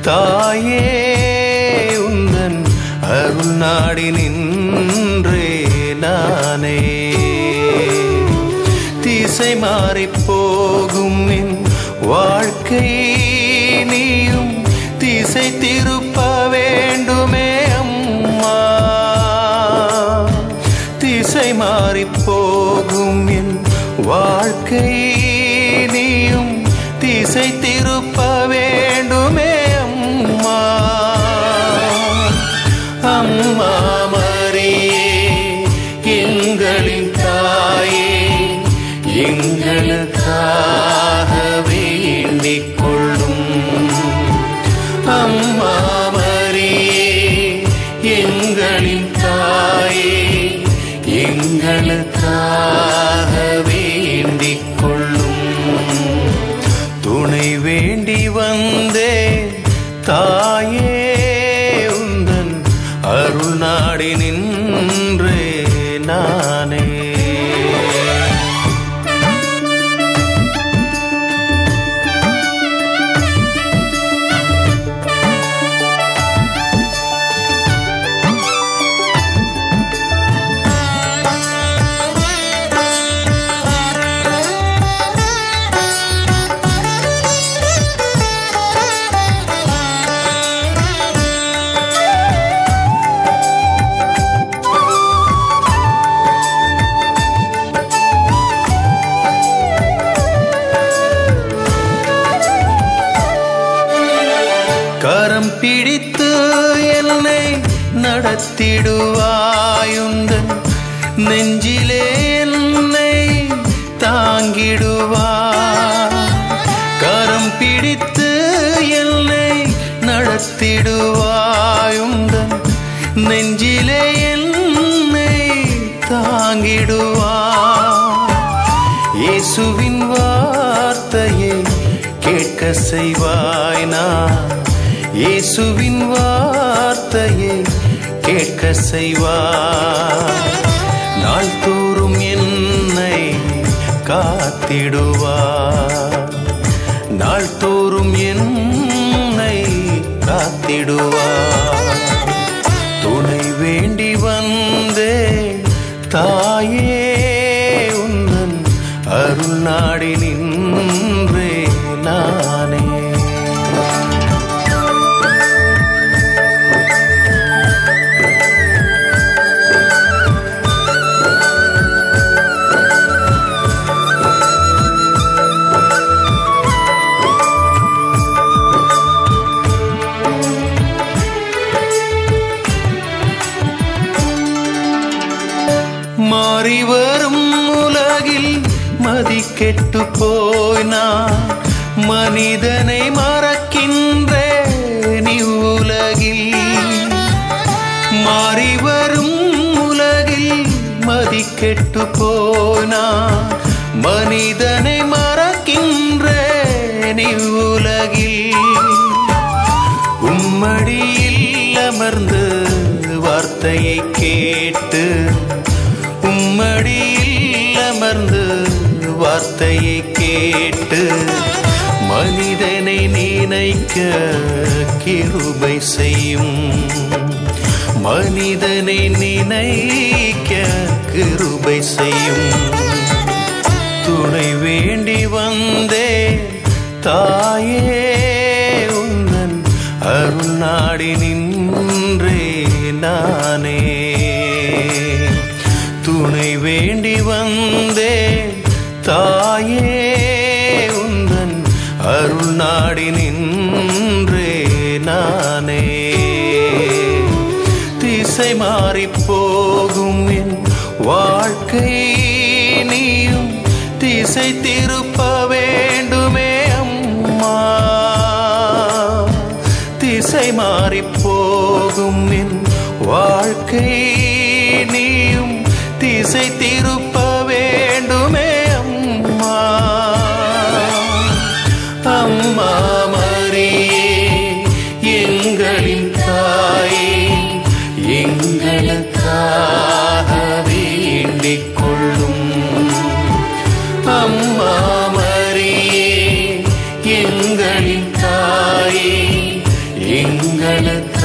தாயே உந்தன் அருள் நாடி நின்றே நானே திசை மாறிப் போகும் என் வாழ்க்கை நீயும் திசை திருப்ப வேண்டுமே அம்மா திசை மாறிப் போகும் என் வாழ்க்கை நீயும் திசை திருப்ப வேண்டுமே அம்மா அம்மா மரியே எங்களின் தாயே எங்களுக்காக வேண்டிக் கொள்ளும் அம்மா மரியே எங்களின் தாயே எங்களுக்காக வேண்டிக் கொள்ளும் துணை வேண்டி வந்தே தாயே உந்தன் அருள் நாடி நின்றே நானே கரம் பிடித்து என்னை நடத்திடுவாயுந்தன் நெஞ்சிலே என்னை தாங்கிடுவாய் கரம் பிடித்து என்னை நடத்திடுவாயுந்தன் நெஞ்சிலே என்னை தாங்கிடுவாய் இயேசுவின் வார்த்தையை கேட்க செய்வாய் நான் இயேசுவின் வார்த்தையை கேட்க செய்வாய் நாள் தோறும் என்னை காத்திடுவாய் நாள் தோறும் என்னை காத்திடுவாய் துணை வேண்டி வந்தே தாயே உந்தன் அருள் நாடி நின்றே நானே மாறி வரும் உலகில் மதி கெட்டு போய் நான் மனிதனை மறக்கின்றேன் இவ்வுலகில் மாறி வரும் உலகில் மதி கெட்டு போய் நான் மனிதனை மறக்கின்றேன் இவ்வுலகில் உம்மடியில் அமர்ந்து வார்த்தையை கேட்டு உம்மடியில் அமர்ந்து வார்த்தையை கேட்டு மனிதனை நினைக்க கிருபை செய்யும் மனிதனை நினைக்க கிருபை செய்யும் துணை வேண்டி வந்தே தாயே உந்தன் அருள் நாடி நின்றே நானே துணை வேண்டி வந்தே தாயே உந்தன் அருள் நாடி நின்றே நானே திசை மாறிப் போகும் என் வாழ்க்கை நீயும் திசை திருப்ப வேண்டுமே அம்மா திசை மாறிப் போகும் என் வாழ்க்கை நீயும் திசை திருப்ப வேண்டுமே அம்மா அம்மா மரியே எங்களின் தாயே எங்களுக்காக வேண்டிக் கொள்ளும் அம்மா மரியே எங்களின் தாயே எங்களுக்கு